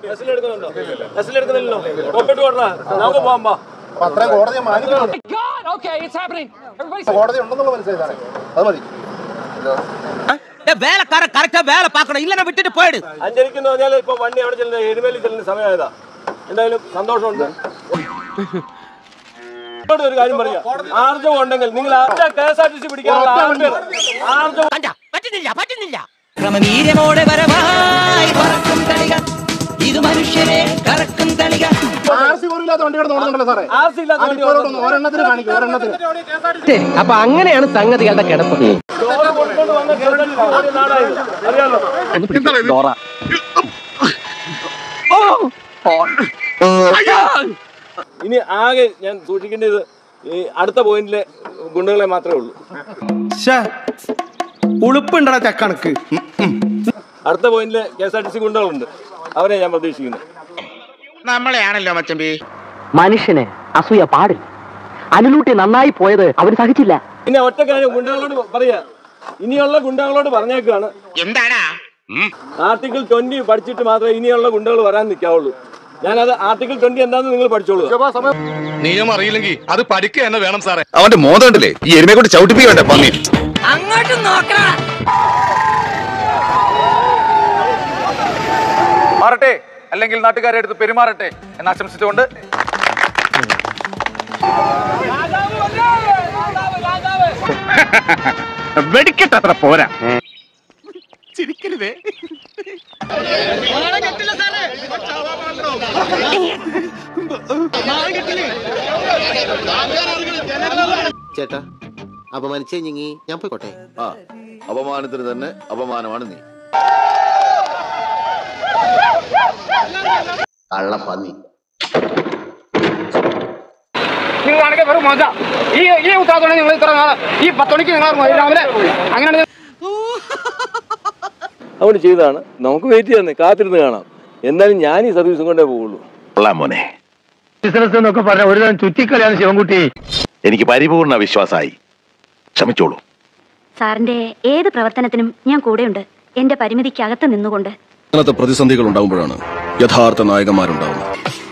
എടുക്കുന്നുണ്ടോ എസ്സിൽ എടുക്കുന്നില്ലല്ലോ ഒപ്പിട്ട് കൊടുറാ നമുക്ക് പോകാം വാ. അപ്പൊ അത്രയും കോടതിയെ മാനിക്കണം God, okay, it's happening. Everybody കോടതി ഉണ്ടെന്നുള്ള മനസ്സിലായി സാറേ അത് മതി வேலைக்கார கரெக்டா வேலை பார்க்கணும் இல்லன்னா விட்டுட்டு போயிடு അഞ്ചരിക്ക് എന്ന് പറഞ്ഞാൽ ഇപ്പൊ വണ്ടി അവിടെ ചെല്ലുന്ന എരുമേലി ചെല്ലുന്ന സമയമായതാ എന്തായാലും സന്തോഷമുണ്ട് ഇങ്ങോട്ട് ഒരു കാര്യം പറയാം ആർജവം ഉണ്ടെങ്കിൽ നിങ്ങൾ K S R T C പിടിക്കാനുള്ള ആർജവം ആർജവം வேண்டாம் പറ്റുന്നില്ല പറ്റുന്നില്ല ക്രമവീര്യമോടെ വരവായി പറക്കും തളിക ഇത് മനുഷ്യരെ കറക്കും തളിക ആർ സി പോലും ഇല്ലാത്ത വണ്ടിയുടെ നോക്കുന്നുണ്ടല്ലോ സാറേ ആർ സി ഇല്ലാത്ത വണ്ടി അതിപ്പോഴോട്ട് ഒന്ന് ഒരെണ്ണത്തിന് കാണിക്കും ഒരെണ്ണത്തിന് അപ്പൊ അങ്ങനെയാണ് സംഗതികളുടെ കിടപ്പ് ലോറി കൊടുത്തോണ്ട് വന്ന K S R T C ഓടിയ നാടായത് അറിയാലോ ഇനി ആകെ ഞാൻ സൂക്ഷിക്കേണ്ടത് ഈ അടുത്ത പോയിന്റിലെ ഗുണ്ടകളെ മാത്രമേ ഉള്ളൂ ഉളുപ്പുണ്ടടാ ചക്കണക്ക് അടുത്ത പോയിന്റിലെ K S R T C ഗുണ്ടകളുണ്ട് അവരെ ഞാൻ പ്രതീക്ഷിക്കുന്നത് നമ്മളെയാണല്ലോ മച്ചമ്പി മനുഷ്യന് അസൂയ പാടില്ല അനുലൂട്ടി നന്നായി പോയത് അവന് സഹിച്ചില്ല പിന്നെ ഒറ്റ കാര്യം ഗുണ്ടകളോട് പറയാ ഇനിയുള്ള ഗുണ്ടകളോട് പറഞ്ഞേക്കാണ് എന്താടാ ആർട്ടിക്കിൾ ട്വന്റി പഠിച്ചിട്ട് മാത്രമേ ഇനിയുള്ള ഗുണ്ടകൾ വരാൻ നിൽക്കാവുള്ളൂ ഞാനത് ആർട്ടിക്കിൾ ട്വന്റി എന്താണെന്ന് നിങ്ങൾ പഠിച്ചോളൂ നിയമം അറിയില്ലെങ്കിൽ അത് പഠിക്കുക തന്നെ വേണം സാറേ അവന്റെ മോതം ഉണ്ടല്ലേ ഈ എരുമയെ കൊണ്ട് ചവിട്ടിപ്പിക്കണ്ടേ പന്നി അങ്ങോട്ട് നോക്കണ മാറട്ടെ അല്ലെങ്കിൽ നാട്ടുകാരെ അടുത്ത് പെരുമാറട്ടെ എന്ന് ആശംസിച്ചുകൊണ്ട് വെടിക്കെട്ടത്ര പോരാ ചേട്ടാ അപമാനിച്ചേ ഞങ്ങി ഞാൻ പോയിക്കോട്ടെ ആ അപമാനത്തിന് തന്നെ അപമാനമാണ് നീ കള്ളപ്പന്നി നിങ്ങളാണെങ്കിൽ വെറും മോശ ഈ ഈ ഉത്തരവാദിത്തമാണ് നിങ്ങൾ ഇത്ര നാളെ ഈ പത്ത് മണിക്ക് നിങ്ങൾ രാവിലെ അങ്ങനെയാണ് അതുകൊണ്ട് ചെയ്തതാണ് നമുക്ക് വെയിറ്റ് ചെയ്യാൻ കാത്തിരുന്ന് കാണാം എന്നാലും ഞാൻ ഈ സർവീസും കൊണ്ടേ പോവുള്ളൂ കൊള്ളാം മോനെ ബിസിനസ് എന്നൊക്കെ പറഞ്ഞ ഒരു തരം ചുറ്റിക്കളിയാണ് ശിവൻകുട്ടി എനിക്ക് പരിപൂർണ വിശ്വാസമായി ക്ഷമിച്ചോളൂ സാറിന്റെ ഏത് പ്രവർത്തനത്തിനും ഞാൻ കൂടെയുണ്ട് എന്റെ പരിമിതിക്കകത്ത് നിന്നുകൊണ്ട് അങ്ങനത്തെ പ്രതിസന്ധികൾ ഉണ്ടാകുമ്പോഴാണ് യഥാർത്ഥ നായകന്മാരുണ്ടാവുന്നത്